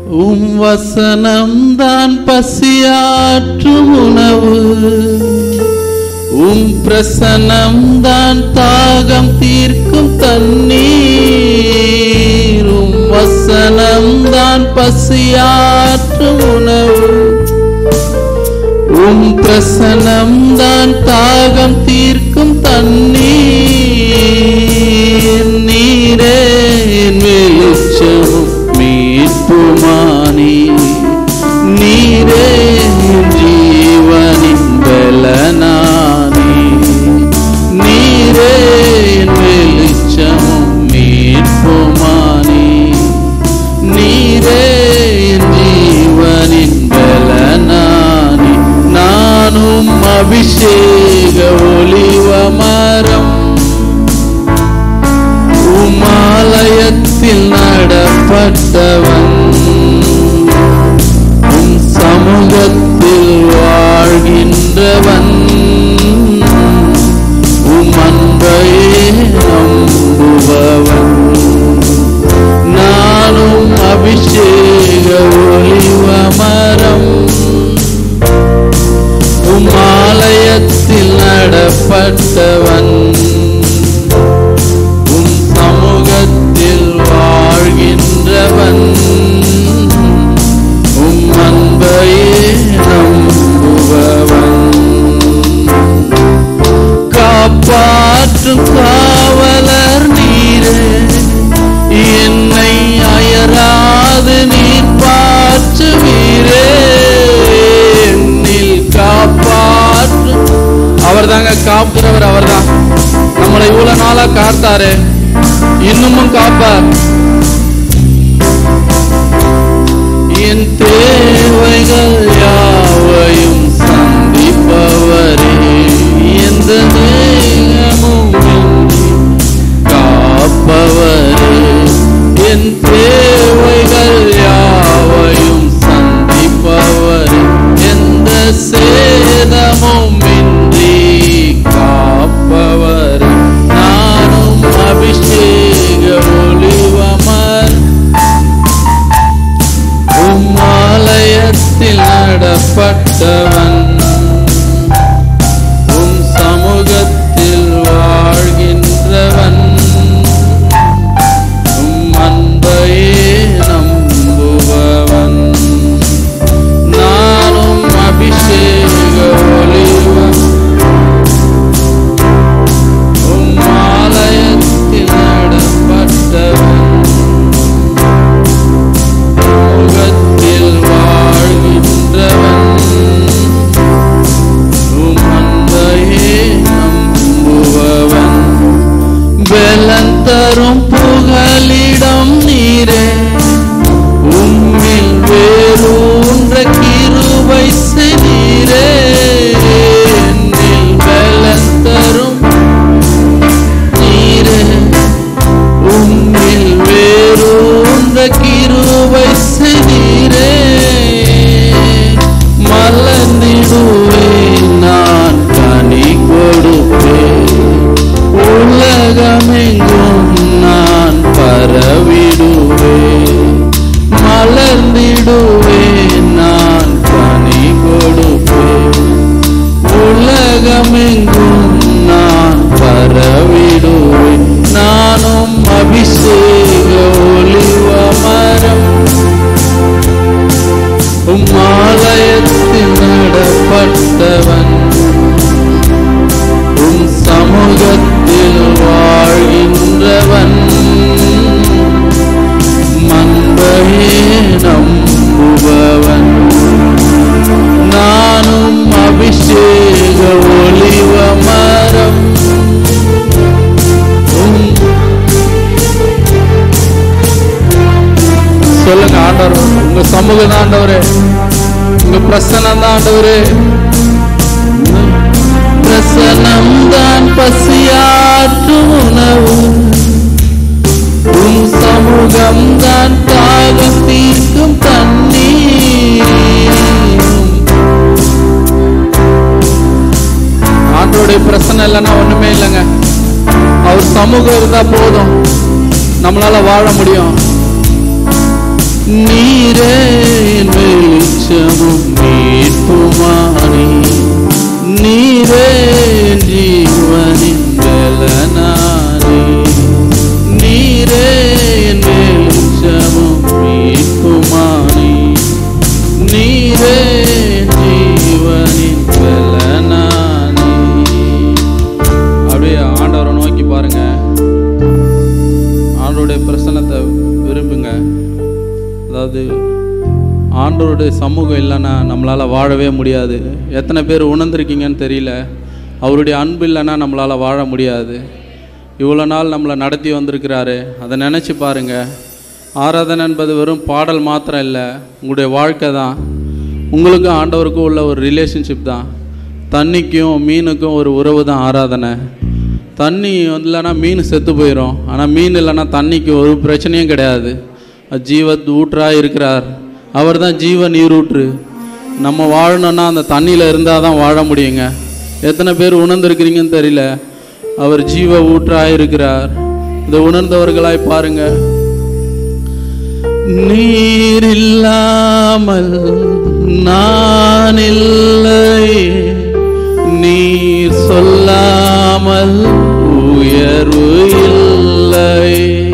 உம் வசனம்தான் பசியாற்றும் உணவு உம் பிரசனம்தான் தாகம் தீர்க்கும் தண்ணீர் உம் வசனம்தான் பசியாற்றும் உணவு உம் பிரசனம்தான் தாகம் தீர்க்கும் தண்ணீர் நீரே என் வெளிச்சமும் மீட்புமானி நீரே என் ஜீவனின் பலனானி நீரே என் வெளிச்சமும் மீட்புமானி நீரே என் ஜீவனின் பலனானி நானும் அபிஷேக ஒளிவ மரம் உமாலயத்தில் நடப்பட்டவன் உம் சமூகத்தில் வாழ்கின்றவன் உம் அன்பையே நம்புபவன் நானும் அபிஷேக ஒளிவ மரம் உம் ஆலயத்தில் நடப்பட்டவன் உம் சமூகத்தில் வாழ்கின்றவன் உம் அன்பையே நம்புபவன் காப்பாற்றும் காவலர் நீரே என்னை அயராது நீர் பாற்றுவீரே என்னில் காப்பாற்றும் அவர் தாங்க காப்புறவர் அவர்தான் நம்மளை இவ்வளவு நாளா காத்தாரு இன்னமும் காப்பார் என் தேவைகள் யாவையும் சந்திப்பவரே எந்த நேரமும் என்னை காப்பவரே என் தேவைகள் யாவையும் சந்திப்பவரே எந்த சேதமும் இன்றி காப்பவரே நானும் அபிஷேக ஒளிவமர் உம்மாலயத்தில் நடப்பட்டவன் உம் சமூகத்தில் வாழ்கின்றவன் உம் அன்பையே நம்புபவன் நானும் அபிஷேக ஒளிவன் உம்மாலயத்தில் நடப்பட்டவன் முகத்தில் வாழ்கின்றவன் உம் அன்பையே நம்புபவன் பலன் தரும் புகலிடம் நீரே உம்மில் வேரூன்ற கிருபை செய்தீரே என்னில் பலன் தரும் நீரே உம்மில் வேரூன்ற கிருபை செய்தீரே மலர்ந்திடுவேன் நான் கனி கொடுப்பேன் உலகமெங்கும் நான் பரவிடுவேன் மலர்ந்திடுவேன் நான் கனி கொடுப்பேன் உலகமெங்கும் நான் பரவிடுவேன் நானும் அபிஷேக ஒளிவ மரம் உம்மாலயத்தில் நடப்பட்டவன் உம் சமூகத்தில் வாழ்கின்றவன் மன்பையே நம்புபவன் நானும் அபிஷேக ஒளிவ மரம் உம் சொல்லுங்க ஆண்டவர் உங்க சமூகம் தான் ஆண்டவரே உங்க பிரசனம் தான் ஆண்டவரே பிரசனம் தான் பசியாற்றும் உணவு உன் சமூகம் தான் தாகம் தீர்க்கும் தண்ணீர் ஆண்டோடைய பிரச்சனை இல்லைன்னா ஒண்ணுமே இல்லைங்க அவர் சமூகம் இருந்தா போதும் நம்மளால வாழ முடியும் நீரே என் வெளிச்சமும் மீட்புமானி நீரே என் ஜீவனின் பலனானி நீரே என் வெளிச்சமும் மீட்புமானி நீரே என் ஜீவனின் பலனானி அப்படியே ஆண்டவரை நோக்கி பாருங்க ஆண்டவருடைய பிரசன்னத்தை விரும்புங்க அதாவது ஆண்டவருடைய சமூகம் இல்லைன்னா நம்மளால் வாழவே முடியாது எத்தனை பேர் உணர்ந்திருக்கீங்கன்னு தெரியல அவருடைய அன்பு இல்லைன்னா நம்மளால் வாழ முடியாது இவ்வளோ நாள் நம்மளை நடத்தி வந்திருக்கிறாரு அதை நினச்சி பாருங்க ஆராதனை என்பது வெறும் பாடல் மாத்திரம் இல்லை உங்களுடைய வாழ்க்கை தான் உங்களுக்கும் ஆண்டவருக்கும் உள்ள ஒரு ரிலேஷன்ஷிப் தான் தண்ணிக்கும் மீனுக்கும் ஒரு உறவு தான் ஆராதனை தண்ணி இல்லைன்னா மீன் செத்து போயிடும் ஆனால் மீன் இல்லைன்னா தண்ணிக்கு ஒரு பிரச்சனையும் கிடையாது அது ஜீவ ஊற்றாக இருக்கிறார் அவர் தான் ஜீவ நீரூற்று நம்ம வாழணும்னா அந்த தண்ணியில் இருந்தால் தான் வாழ முடியுங்க எத்தனை பேர் உணர்ந்திருக்கிறீங்கன்னு தெரியல அவர் ஜீவ ஊற்றாக இருக்கிறார் இதை உணர்ந்தவர்களாய் பாருங்க நீர் இல்லாமல் நான் இல்லை நீர் சொல்லாமல் உயர்வு இல்லை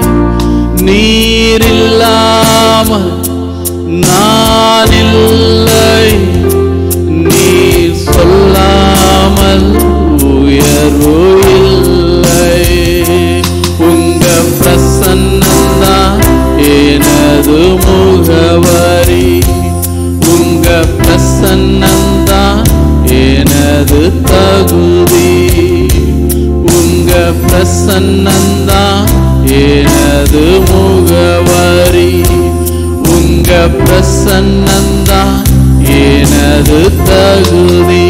நீர் இல்லாமல் நான் இல்லை நீர் சொல்லாமல் உயர்வு இல்லை உங்க பிரசன்னந்தான் எனது முகவரி உங்க பிரசன்னந்தான் எனது தகுதி உங்க பிரசன்னந்தான் எனது முகவரி உங்க பிரசன்னந்தான் எனது தகுதி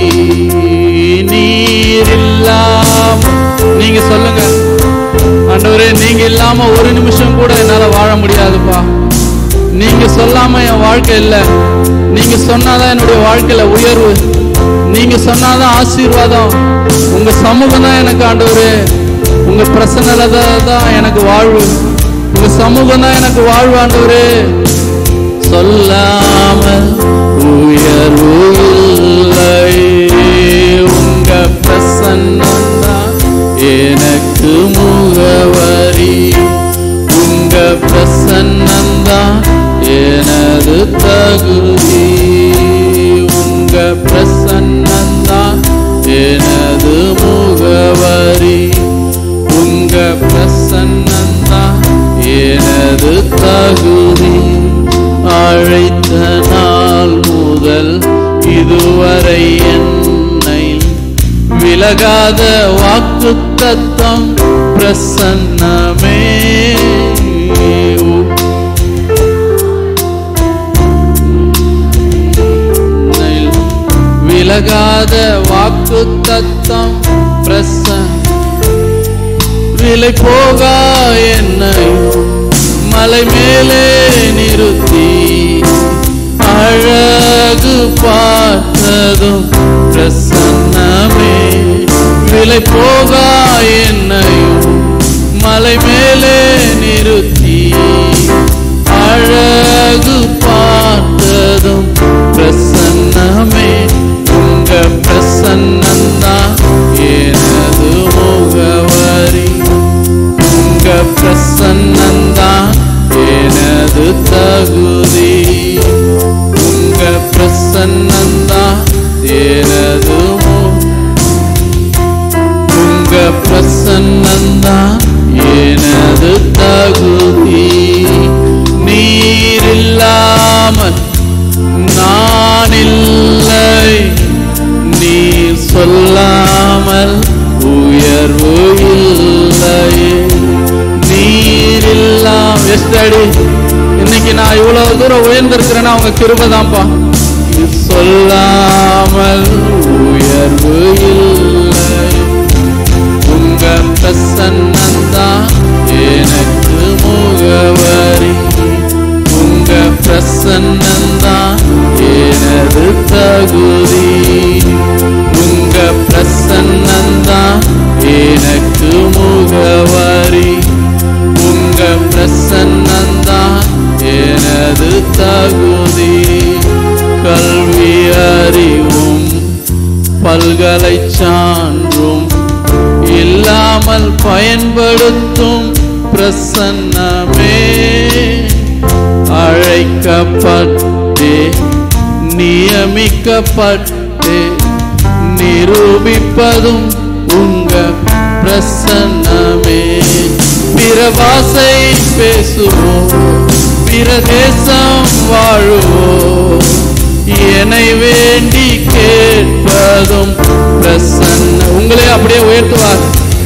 நீர் இல்லாம நீங்க சொல்லுங்க ஆண்டவரே நீங்க இல்லாம ஒரு நிமிஷம் கூட என்னால வாழ முடியாதுப்பா நீங்க சொல்லாம என் வாழ்க்கை இல்ல நீங்க சொன்னாதான் என்னுடைய வாழ்க்கையில உயர்வு நீங்க சொன்னாதான் ஆசீர்வாதம் உங்க சமூகம் தான் எனக்கு ஆண்டவரே உங்க பிரசன்னல தான் எனக்கு வாழ்வு உங்க சமூகம் தான் எனக்கு வாழ்வு ஆண்டவரே சொல்லாமல் உயர்வு இல்லை உங்க பிரசன்னம் தான் எனக்கு முகவரி உங்க பிரசன்னம் தான் எனது தகுதி உங்க பிரசன்னம் தான் எனது முகவரி உங்க பிரசன்னம் தான் எனது தகுதி அழைத்த நாள் முதல் இதுவரை என்னை விலகாத வாக்கு தத்தம் பிரசன்னமே விலகாத வாக்கு தத்தம் பிரசன் விலை போகா என்னை மலை மேலே நிறுத்தி அழகு பார்த்ததும் பிரசன்னமே விலை போகா என்னையும் மலை மேலே நிறுத்தி அழகு பார்த்ததும் பிரசன்னமே உங்க பிரசன்னந்தான் எனது முகவரி உங்க பிரசன்னந்தான் எனது தகுதி உங்க பிரசன்னந்தான் எனது மு- உங்க பிரசன்னந்தான் எனது தகுதி நீர் இல்லாமல் நான் இல்லை நீர் சொல்லாமல் உயர்வு இல்லை நீர் இல்லாம் எஸ்டடி இன்னைக்கு நான் இவ்வளவு தூரம் உயர்ந்திருக்கிறேன்னா அவங்க கிருபதான்ப்பா சொல்லாமல் உயர்வு இல்லை உங்க பிரசன்னந்தான் எனக்கு முகவரி உங்க பிரசன்னந்தான் எனது தகுதி உங்க பிரசன்னந்தான் எனக்கு முகவரி உங்க பிரசன்னந்தான் எனது தகுதி கல்வி அறிவும் பல்கலை சான்றும் இல்லாமல் பயன்படுத்தும் பிரசன்னமே அழைக்கப்பட்டே நியமிக்கப்பட்டே நிரூபிப்பதும் உங்க பிரசன்னமே பிற பாசை பேசுவோம் பிற தேசம் வாழுவோம் என்னை வேண்டி கேட்பதும் பிரசன்ன உங்களே அப்படியே உயர்த்துவார்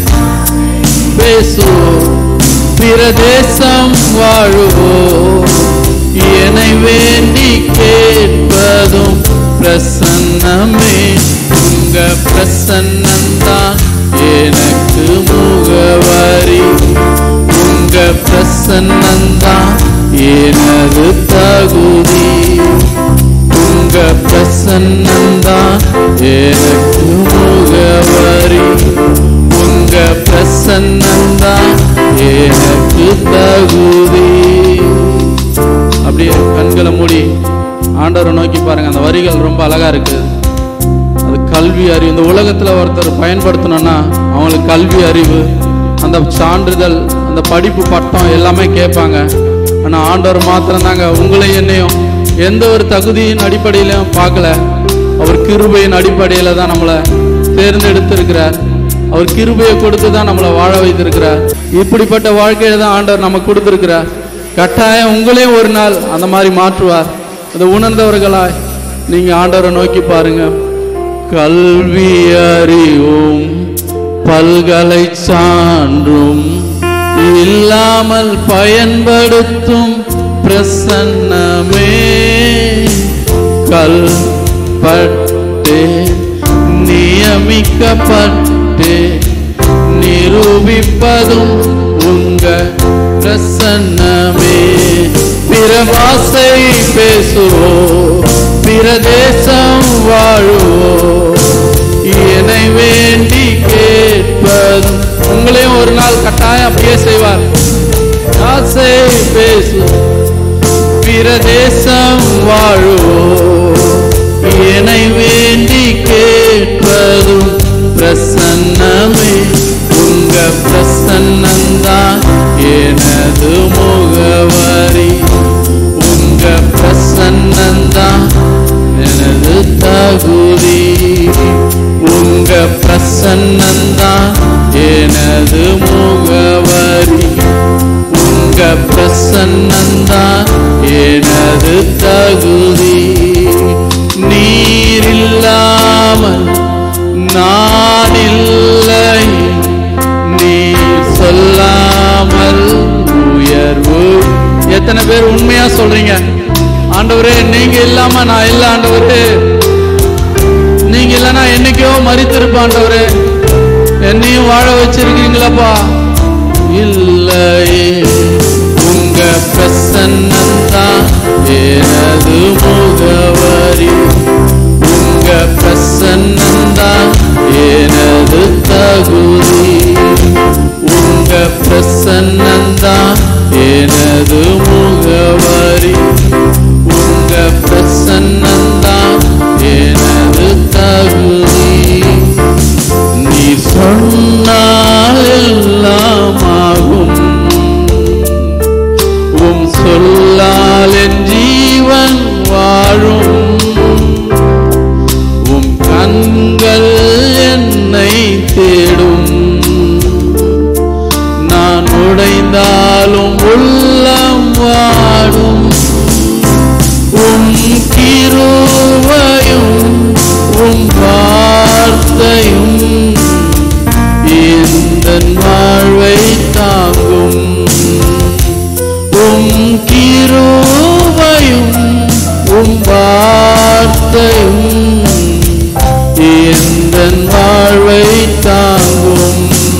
பேசுவோம் பிற தேசம் வாழுவோம் என்னை வேண்டி கேட்பதும் பிரசன்னமே உங்க பிரசன்னம்தான் எனக்கு முகவரி உங்க பிரசன்னம்தான் எனது தகுதி உங்க பிரசன்னம்தான் எனக்கு முகவரி உங்க பிரசன்னம்தான் எனக்கு தகுதி அப்படியே கண்களை மூடி ஆண்டவரை நோக்கி பாருங்க அந்த வரிகள் ரொம்ப அழகா இருக்கு அது கல்வி அறிவு இந்த உலகத்துல ஒருத்தர் பயன்படுத்தணும்னா அவங்களுக்கு கல்வி அறிவு அந்த சான்றிதழ் அந்த படிப்பு பட்டம் எல்லாமே கேட்பாங்க ஆனா ஆண்டவர் மாத்திரம் தாங்க உங்களையும் என்னையும் எந்த ஒரு தகுதியின் அடிப்படையிலும் பார்க்கல அவர் கிருபையின் அடிப்படையில தான் நம்மளை தேர்ந்தெடுத்திருக்கிறார் அவர் கிருபையை கொடுத்து தான் நம்மளை வாழ வைத்திருக்கிறார் இப்படிப்பட்ட வாழ்க்கையை தான் ஆண்டவர் நமக்கு கொடுத்திருக்கிறார் கட்டாயம் உங்களையும் ஒரு நாள் அந்த மாதிரி மாற்றுவார் அதை உணர்ந்தவர்களாய் நீங்க ஆண்டவரை நோக்கி பாருங்க கல்வி அறிவும் பல்கலை சான்றும் இல்லாமல் பயன்படுத்தும் பிரசன்னமே கல்பட்டே நியமிக்கப்பட்டே நிரூபிப்பதும் உங்க பிரசன்னமே பிற பாசை பேசுவோம் பிற தேசம் வாழுவோம் என்னை வேண்டி கேட்பதும் உங்களையும் ஒரு நாள் கட்டாயம் அப்படியே செய்வார் ஆசை பேசு பிற தேசம் வாழுவோம் என்னை வேண்டி கேட்பதும் பிரசன்னமே உங்க பிரசன்னம்தான் எனது முகவரி உங்க பிரசன்னம்தான் எனது தகுதி உங்க பிரசன்னம்தான் எனது முகவரி உங்க பிரசன்னம்தான் எனது தகுதி நீர் இல்லாமல் நான் இல்லை நீர் சொல்லாமல் உயர்வு எத்தனை பேர் உண்மையா சொல்றீங்க ஆண்டவரே நீங்க இல்லாம நான் இல்ல ஆண்டவரே நீங்க இல்லைன்னா என்னைக்கோ மறித்திருப்ப ஆண்டவரே என்னையும் வாழ வச்சிருக்கீங்களப்பா இல்லையே உங்க பிரசன்னம்தான் எனது முகவரி உங்க பிரசன்னம்தான் எனது தகுதி உங்க பிரசன்னம்தான் எனது முகவரி உங்க பிரசன்னம்தான் எனது தகுதி நீ சொன்னால் எல்லாம் ஆகும் உம் சொல்லால் என் ஜீவன் வாழும் உம் கண்கள் என்னை தேடும் நான் உடைந்தாலும் உள்ளம் வாடும் உம் கிருபையும் உம் வார்த்தையும் இந்த வாழ்வை தாங்கும் உம் கிருபையும் உம் வார்த்தையும் இந்த வாழ்வை தாங்கும்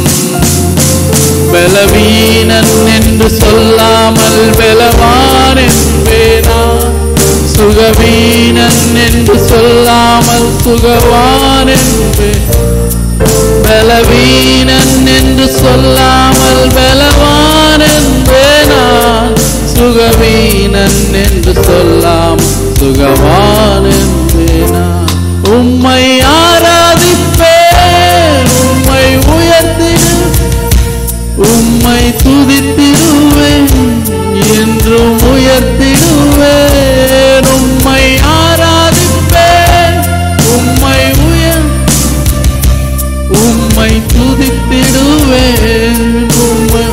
பலவீனன் என்று சொல்லாமல் பலவான் என்பேனா சுகவீனன் என்று சொல்லாமல் சுகவான் என்பேன் பலவீனன் என்று சொல்லாமல் பலவான் என்பேனா சுகவீனன் மனிதன் என்று சொல்லாம் சுகவான் என்பேனா உம்மை ஆராதிப்பேன் உம்மை உயர்த்திடு உம்மை துதித்திடுவேன் என்றும் உயர்த்திடுவேன் உம்மை ஆராதிப்பேன் உம்மை உயர் உம்மை துதித்திடுவேன் உம்மை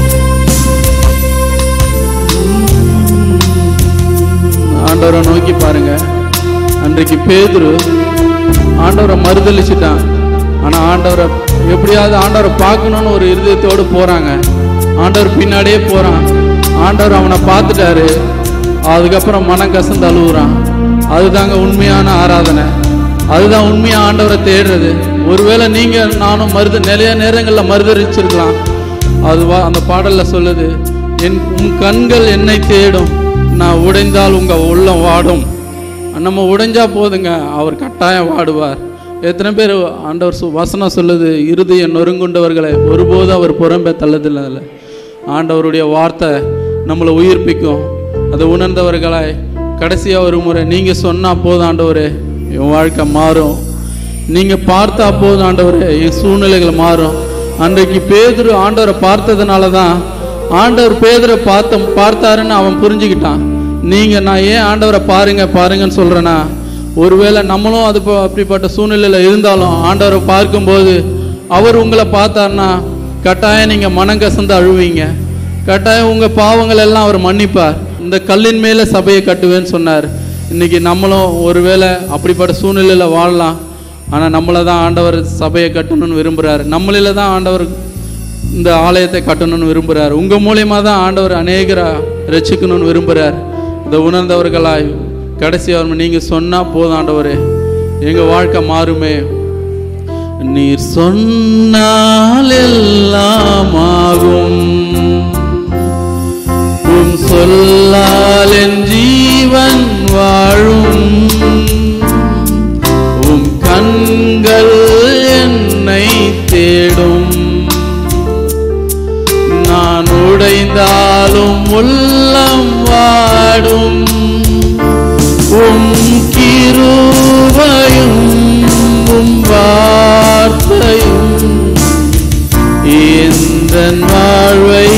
ஆண்டவரை நோக்கி பாருங்க அன்றைக்கு பேதுரு ஆண்டவரை மறுதளிச்சிட்டான் ஆனா ஆண்டவரை எப்படியாவது ஆண்டவரை பார்க்கணும்னு ஒரு இருதயத்தோடு போறாங்க ஆண்டவர் பின்னாடியே போறான் ஆண்டவர் அவனை பார்த்துட்டாரு அதுக்கப்புறம் மனம் கசந்து அழுகுறான் அதுதாங்க உண்மையான ஆராதனை அதுதான் உண்மையா ஆண்டவரை தேடுறது ஒருவேளை நீங்க நானும் மருத நிறைய நேரங்களில் மறுதளிச்சிருக்கலாம் அதுவா அந்த பாடல்ல சொல்லுது என் உன் கண்கள் என்னை தேடும் நான் உடைந்தால் உங்க உள்ளம் வாடும் நம்ம உடைஞ்சா போதுங்க அவர் கட்டாயம் வாடுவார் எத்தனை பேர் ஆண்டவர் சு- வசனம் சொல்லுது இறுதிய நொறுங்குண்டவர்களை ஒருபோதும் அவர் புறம்பே தள்ளதில்லை ஆண்டவருடைய வார்த்தை நம்மளை உயிர்ப்பிக்கும் அதை உணர்ந்தவர்களாய் கடைசியாக ஒரு முறை நீங்கள் சொன்னால் போதும் ஆண்டவரே என் வாழ்க்கை மாறும் நீங்கள் பார்த்தா போதும் ஆண்டவரே என் சூழ்நிலைகள் மாறும் அன்றைக்கு பேதுரு ஆண்டவரை பார்த்ததுனால தான் ஆண்டவர் பேதுரை பார்த்த பார்த்தாருன்னு அவன் புரிஞ்சுக்கிட்டான் நீங்க நான் ஏன் ஆண்டவரை பாருங்க பாருங்கன்னு சொல்றேன்னா ஒருவேளை நம்மளும் அது போ- அப்படிப்பட்ட சூழ்நிலையில இருந்தாலும் ஆண்டவரை பார்க்கும்போது அவர் உங்களை பார்த்தாருன்னா கட்டாயம் நீங்க மனம் கசந்து அழுவீங்க கட்டாயம் உங்க பாவங்கள் எல்லாம் அவர் மன்னிப்பார் இந்த கல்லின் மேல சபையை கட்டுவேன்னு சொன்னார் இன்னைக்கு நம்மளும் ஒருவேளை அப்படிப்பட்ட சூழ்நிலையில வாழலாம் ஆனா நம்மளை தான் ஆண்டவர் சபையை கட்டணும்னு விரும்புறாரு நம்மளில தான் ஆண்டவர் இந்த ஆலயத்தை கட்டணும்னு விரும்புகிறார் உங்க மூலியமா தான் ஆண்டவர் அநேகரா ரட்சிக்கணும்னு விரும்புகிறார் இதை உணர்ந்தவர்களாய் கடைசி அவர் நீங்க சொன்னா போதும் ஆண்டவரே எங்க வாழ்க்கை மாறுமே நீர் சொன்னால் எல்லாம் ஆகும் உம் சொல்லால் என் ஜீவன் வாழும் உம் கண்கள் என்னை தேடும் நான் உடைந்தாலும் உள்ளம் வாடும் உம் கிருபையும் உம் வார்த்தையும் இந்த வாழ்வை